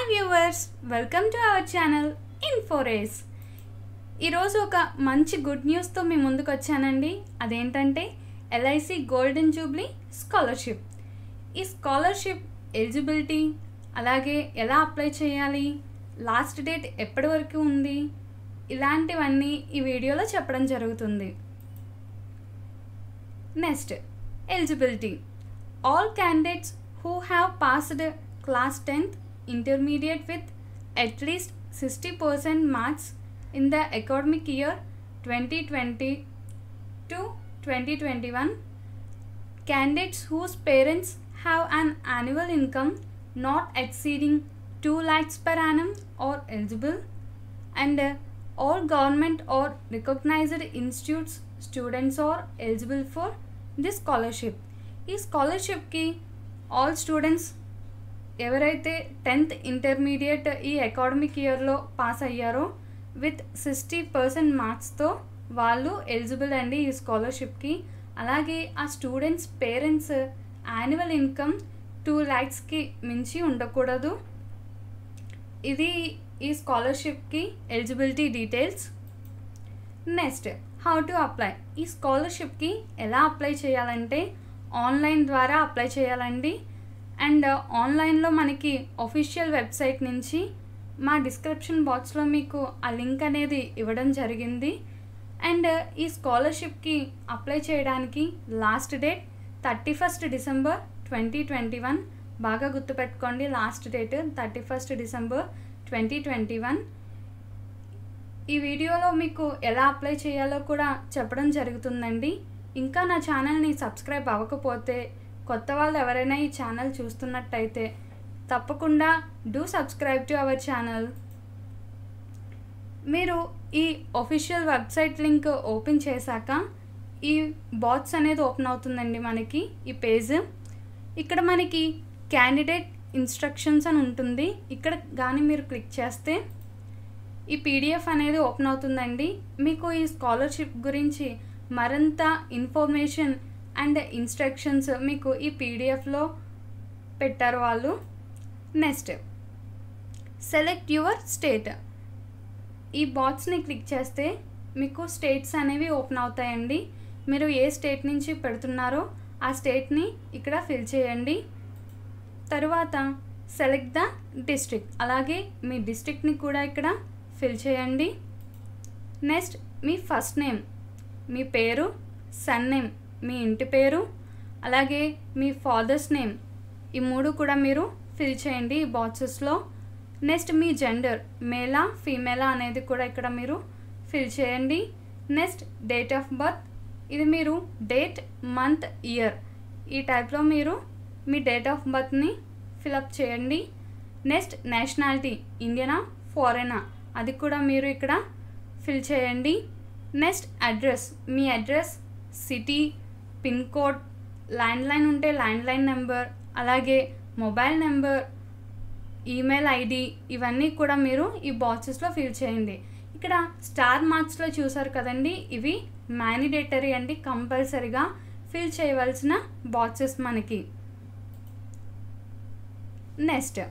viewers welcome to our channel ఇన్ఫోరేస్ ఈరోజు ఒక మంచి గుడ్ న్యూస్తో మీ ముందుకు వచ్చానండి అదేంటంటే ఎల్ఐసి గోల్డెన్ జూబ్లీ స్కాలర్షిప్ ఈ స్కాలర్షిప్ ఎలిజిబిలిటీ అలాగే ఎలా అప్లై చేయాలి లాస్ట్ డేట్ ఎప్పటి వరకు ఉంది ఇలాంటివన్నీ ఈ వీడియోలో చెప్పడం జరుగుతుంది next eligibility all candidates who have passed class 10th intermediate with at least 60% marks in the academic year 2020 to 2021 candidates whose parents have an annual income not exceeding 2 lakhs per annum are eligible and uh, all government or recognized institutes students are eligible for this scholarship ఈ స్కాలర్షిప్కి all students ఎవరైతే tenth intermediate ఈ academic ఇయర్లో pass అయ్యారో with sixty percent మార్క్స్తో వాళ్ళు eligible అండి ఈ స్కాలర్షిప్కి అలాగే ఆ students parents annual income two ల్యాక్స్కి మించి ఉండకూడదు ఇది ఈ స్కాలర్షిప్కి eligibility details next how to apply ఈ స్కాలర్షిప్కి ఎలా అప్లై చేయాలంటే ఆన్లైన్ ద్వారా అప్లై చేయాలండి అండ్ ఆన్లైన్లో మనకి ఒఫిషియల్ వెబ్సైట్ నుంచి మా డిస్క్రిప్షన్ బాక్స్లో మీకు ఆ లింక్ అనేది ఇవ్వడం జరిగింది అండ్ ఈ స్కాలర్షిప్కి అప్లై చేయడానికి last date thirty first December twenty twenty one బాగా గుర్తుపెట్టుకోండి last date thirty first December twenty twenty one ఈ వీడియోలో మీకు ఎలా అప్లై చేయాలో కూడా చెప్పడం జరుగుతుందండి ఇంకా నా ఛానల్ని సబ్స్క్రైబ్ అవ్వకపోతే కొత్త వాళ్ళు ఎవరైనా ఈ ఛానల్ చూస్తున్నట్టయితే తప్పకుండా do subscribe to our channel మీరు ఈ ఒఫిషియల్ వెబ్సైట్ లింక్ ఓపెన్ చేశాక ఈ బాక్స్ అనేది ఓపెన్ అవుతుందండి మనకి ఈ పేజ్ ఇక్కడ మనకి క్యాండిడేట్ ఇన్స్ట్రక్షన్స్ అని ఉంటుంది ఇక్కడ కానీ మీరు క్లిక్ చేస్తే ఈ పీడిఎఫ్ అనేది ఓపెన్ అవుతుందండి మీకు ఈ స్కాలర్షిప్ గురించి మరింత ఇన్ఫర్మేషన్ అండ్ ఇన్స్ట్రక్షన్స్ మీకు ఈ పీడిఎఫ్లో పెట్టారు వాళ్ళు నెక్స్ట్ సెలెక్ట్ యువర్ స్టేట్ ఈ బాక్స్ని క్లిక్ చేస్తే మీకు స్టేట్స్ అనేవి ఓపెన్ అవుతాయండి మీరు ఏ స్టేట్ నుంచి పెడుతున్నారో ఆ స్టేట్ని ఇక్కడ ఫిల్ చేయండి తరువాత సెలెక్ట్ ద డిస్ట్రిక్ట్ అలాగే మీ డిస్ట్రిక్ట్ని కూడా ఇక్కడ ఫిల్ చేయండి నెక్స్ట్ మీ ఫస్ట్ నేమ్ మీ పేరు సన్ నేమ్ మీ ఇంటి పేరు అలాగే మీ ఫాదర్స్ నేమ్ ఈ మూడు కూడా మీరు ఫిల్ చేయండి ఈ బాక్సెస్లో నెక్స్ట్ మీ జెండర్ మేలా ఫీమేలా అనేది కూడా ఇక్కడ మీరు ఫిల్ చేయండి నెక్స్ట్ డేట్ ఆఫ్ బర్త్ ఇది మీరు డేట్ మంత్ ఇయర్ ఈ టైప్లో మీరు మీ డేట్ ఆఫ్ బర్త్ని ఫిలప్ చేయండి నెక్స్ట్ నేషనాలిటీ ఇండియనా ఫారెనా అది కూడా మీరు ఇక్కడ ఫిల్ చేయండి నెక్స్ట్ అడ్రస్ మీ address city pin code landline ఉంటే ల్యాండ్లైన్ నెంబర్ అలాగే మొబైల్ నెంబర్ ఈమెయిల్ ఐడి ఇవన్నీ కూడా మీరు ఈ బాక్సెస్లో ఫిల్ చేయండి ఇక్కడ స్టార్ మార్క్స్లో చూసారు కదండి ఇవి మ్యానిడేటరీ అండి కంపల్సరీగా ఫిల్ చేయవలసిన బాక్సెస్ మనకి next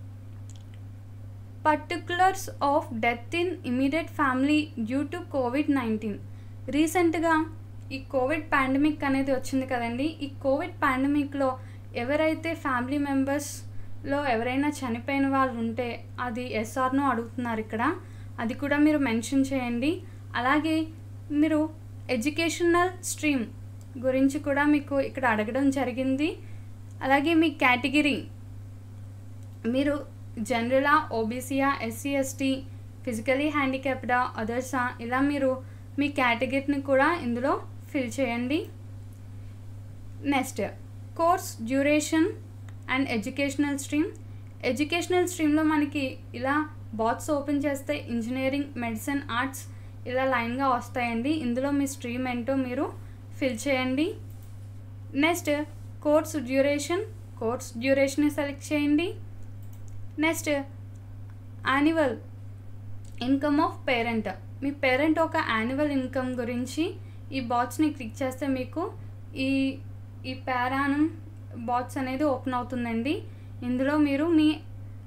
particulars of death in immediate family due to COVID nineteen రీసెంట్గా ఈ కోవిడ్ పాండమిక్ అనేది వచ్చింది కదండి ఈ కోవిడ్ పాండమిక్లో ఎవరైతే ఫ్యామిలీ మెంబర్స్లో ఎవరైనా చనిపోయిన వాళ్ళు ఉంటే అది ఎస్ఆర్నో అడుగుతున్నారు ఇక్కడ అది కూడా మీరు మెన్షన్ చేయండి అలాగే మీరు ఎడ్యుకేషనల్ స్ట్రీమ్ గురించి కూడా మీకు ఇక్కడ అడగడం జరిగింది అలాగే మీ కేటగిరీ మీరు జనరలా ఓబీసీయా ఎస్సీ ఎస్టీ ఫిజికలీ హ్యాండిక్యాప్డా అదర్సా ఇలా మీరు మీ కేటగిరీని కూడా ఇందులో ఫిల్ చేయండి next course duration and educational stream educational స్ట్రీమ్లో మనకి ఇలా బాక్స్ ఓపెన్ చేస్తే ఇంజనీరింగ్ మెడిసిన్ ఆర్ట్స్ ఇలా లైన్గా వస్తాయండి ఇందులో మీ స్ట్రీమ్ ఏంటో మీరు ఫిల్ చేయండి next course duration course duration select చేయండి next annual income of parent మీ పేరెంట్ ఒక యాన్యువల్ ఇన్కమ్ గురించి ఈ బాక్స్ని క్లిక్ చేస్తే మీకు ఈ ఈ పారానం బాక్స్ అనేది ఓపెన్ అవుతుందండి ఇందులో మీరు మీ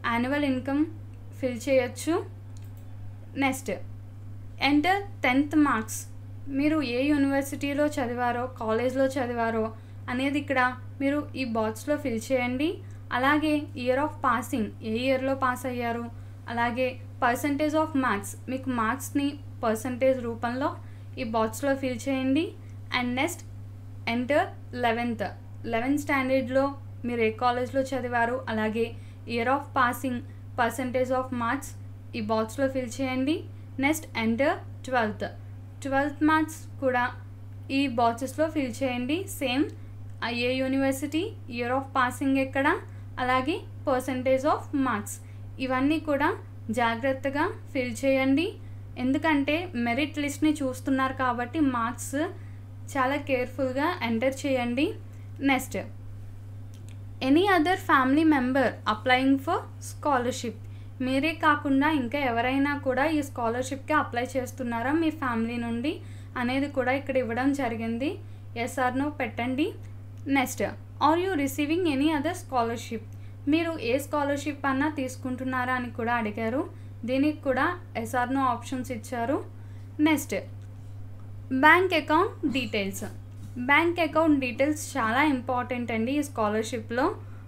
యాన్యువల్ ఇన్కమ్ ఫిల్ చేయొచ్చు నెక్స్ట్ ఎంటర్ టెన్త్ మార్క్స్ మీరు ఏ యూనివర్సిటీలో చదివారో కాలేజ్లో చదివారో అనేది ఇక్కడ మీరు ఈ బాక్స్లో ఫిల్ చేయండి అలాగే ఇయర్ ఆఫ్ పాసింగ్ ఏ ఇయర్లో పాస్ అయ్యారు అలాగే పర్సంటేజ్ ఆఫ్ మార్క్స్ మీకు మార్క్స్ని పర్సంటేజ్ రూపంలో ఈ బాక్స్లో ఫిల్ చేయండి and next enter eleventh eleventh స్టాండర్డ్లో మీరు ఏ కాలేజ్లో చదివారు అలాగే year of passing percentage of marks ఈ బాక్స్లో ఫిల్ చేయండి next enter twelfth twelfth marks కూడా ఈ బాక్సెస్లో ఫిల్ చేయండి సేమ్ ఏ యూనివర్సిటీ ఇయర్ ఆఫ్ పాసింగ్ ఎక్కడ అలాగే పర్సంటేజ్ ఆఫ్ మార్క్స్ ఇవన్నీ కూడా జాగ్రత్తగా ఫిల్ చేయండి ఎందుకంటే మెరిట్ లిస్ట్ని చూస్తున్నారు కాబట్టి మార్క్స్ చాలా కేర్ఫుల్గా ఎంటర్ చేయండి next any other family member applying for scholarship మీరే కాకుండా ఇంకా ఎవరైనా కూడా ఈ స్కాలర్షిప్కి అప్లై చేస్తున్నారా మీ ఫ్యామిలీ నుండి అనేది కూడా ఇక్కడ ఇవ్వడం జరిగింది ఎస్ఆర్నో పెట్టండి next are you receiving any other scholarship మీరు ఏ స్కాలర్షిప్ అన్నా తీసుకుంటున్నారా అని కూడా అడిగారు దీనికి కూడా ఎస్ఆర్నో ఆప్షన్స్ ఇచ్చారు next bank account details bank account details చాలా ఇంపార్టెంట్ అండి ఈ స్కాలర్షిప్లో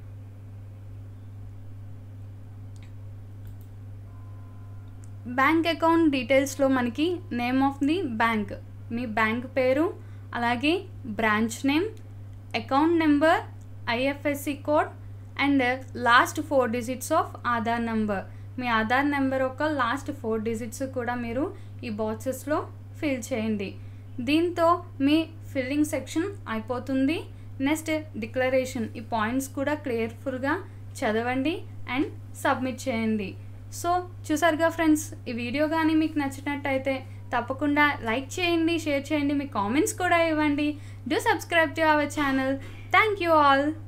బ్యాంక్ అకౌంట్ డీటెయిల్స్లో మనకి నేమ్ ఆఫ్ ది బ్యాంక్ మీ బ్యాంక్ పేరు అలాగే branch name account number IFSC code and last four digits of Aadhaar number మీ ఆధార్ నెంబర్ యొక్క లాస్ట్ ఫోర్ డిజిట్స్ కూడా మీరు ఈ బాక్సెస్లో ఫిల్ చేయండి దీంతో మీ ఫిల్లింగ్ సెక్షన్ అయిపోతుంది నెక్స్ట్ డిక్లరేషన్ ఈ పాయింట్స్ కూడా క్లియర్ఫుల్గా చదవండి అండ్ సబ్మిట్ చేయండి సో చూసారుగా ఫ్రెండ్స్ ఈ వీడియో కానీ మీకు నచ్చినట్టయితే తప్పకుండా లైక్ చేయండి షేర్ చేయండి మీ కామెంట్స్ కూడా ఇవ్వండి do subscribe to our channel thank you all